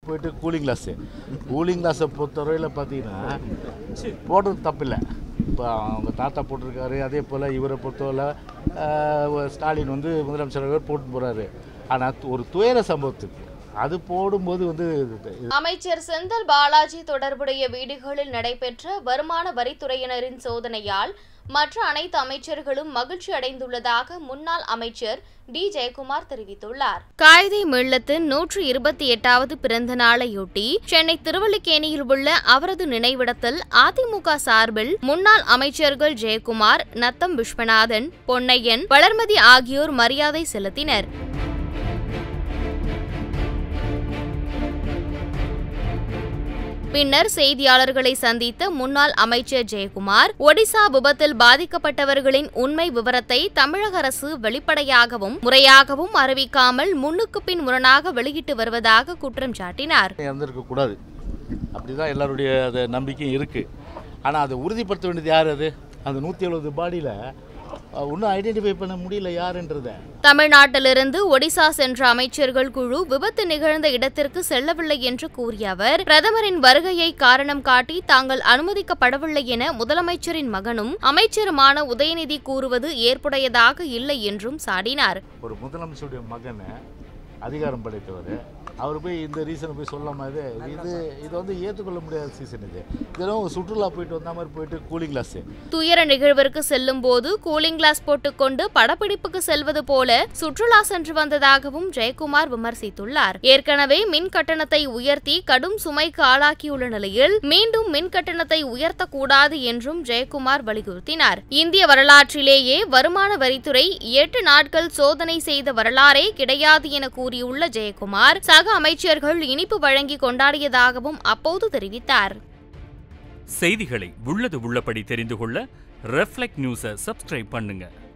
போயிட்டு cooling glass cooling கிளாஸை பொறுத்தவரையில் பார்த்தீங்கன்னா போடுறது தப்பில்லை இப்போ அவங்க தாத்தா போட்டிருக்காரு அதே போல் இவரை பொறுத்தவரை ஆஹ், ஸ்டாலின் வந்து முதலமைச்சர் போட்டு போகிறாரு ஆனால் ஒரு துயர சம்பவத்துக்கு அது போடும்போது வந்து இது- அமைச்சர் செந்தில் பாலாஜி தொடர்புடைய வீடுகளில் நடைபெற்ற வருமான வரித்துறையினரின் சோதனையால் மற்ற அனைத்து அமைச்சர்களும் மகிழ்ச்சி அடைந்துள்ளதாக முன்னாள் அமைச்சர் டி ஜெயக்குமார் தெரிவித்துள்ளார் காயிதே மில்லத்தின் நூற்று இருபத்தி எட்டாவது பிறந்த நாளையொட்டி சென்னை திருவல்லிக்கேணியில் உள்ள அவரது நினைவிடத்தில் அதிமுக சார்பில் முன்னாள் அமைச்சர்கள் ஜெயக்குமார் நத்தம் விஸ்வநாதன் பொன்னையன் வளர்மதி ஆகியோர் மரியாதை செலுத்தினர் பின்னர் செய்தியாளர்களை சந்தித்த முன்னாள் அமைச்சர் ஜெயக்குமார் ஒடிசா விபத்தில் பாதிக்கப்பட்டவர்களின் உண்மை விவரத்தை தமிழக அரசு வெளிப்படையாகவும் முறையாகவும் அறிவிக்காமல் முன்னுக்கு பின் முரணாக வெளியிட்டு வருவதாக குற்றம் சாட்டினார் இறந்துருக்க கூடாது அப்படி தான் எல்லாருடைய அது நம்பிக்கையும் இருக்குது ஆனால் அதை உறுதிப்படுத்த வேண்டியது யார் அது அந்த நூற்றி எழுபது பாடியில் இன்னும் ஐடென்டிஃபை பண்ண முடியல யாருன்றதை தமிழ்நாட்டிலிருந்து ஒடிசா சென்ற அமைச்சர்கள் குழு விபத்து நிகழ்ந்த இடத்திற்கு செல்லவில்லை என்று கூறிய அவர் பிரதமரின் வருகையை காரணம் காட்டி தாங்கள் அனுமதிக்கப்படவில்லை என முதலமைச்சரின் மகனும் அமைச்சருமான உதயநிதி கூறுவது ஏற்புடையதாக இல்லை என்றும் சாடினார் ஒரு முதலமைச்சருடைய மகனை அதிகாரம் படைத்தவர் அவர் போய் இந்த ரீசனை போய் சொல்லாம இது இது இது வந்து ஏற்றுக்கொள்ள முடியாத சீசன் இது இதெல்லாம் ஒரு சுற்றுலா போயிட்டு வந்த மாதிரி போயிட்டு கூலிங் கிளாஸு துயர நிகழ்விற்கு செல்லும் போது கூலிங் கிளாஸ் போட்டுக்கொண்டு படப்பிடிப்புக்கு செல்வது போல சுற்றுலா சென்று வந்ததாகவும் ஜெயக்குமார் விமர்சித்துள்ளார் ஏற்கனவே மின் கட்டணத்தை உயர்த்தி கடும் சுமைக்கு ஆளாக்கியுள்ள நிலையில் மீண்டும் மின் கட்டணத்தை உயர்த்தக்கூடாது என்றும் ஜெயக்குமார் வலியுறுத்தினார் இந்திய வரலாற்றிலேயே வருமான வரித்துறை எட்டு நாட்கள் சோதனை செய்த வரலாறே கிடையாது என கூறியுள்ள ஜெயக்குமார் சக அமைச்சர்கள் இனிப்பு வழங்கி கொண்டாடியதாகவும் அப்போது தெரிவித்தார் செய்திகளை உள்ளது உள்ளபடி தெரிந்து கொள்ள ரெஃப்ளெக்ட் நியூஸை சப்ஸ்கிரைப் பண்ணுங்க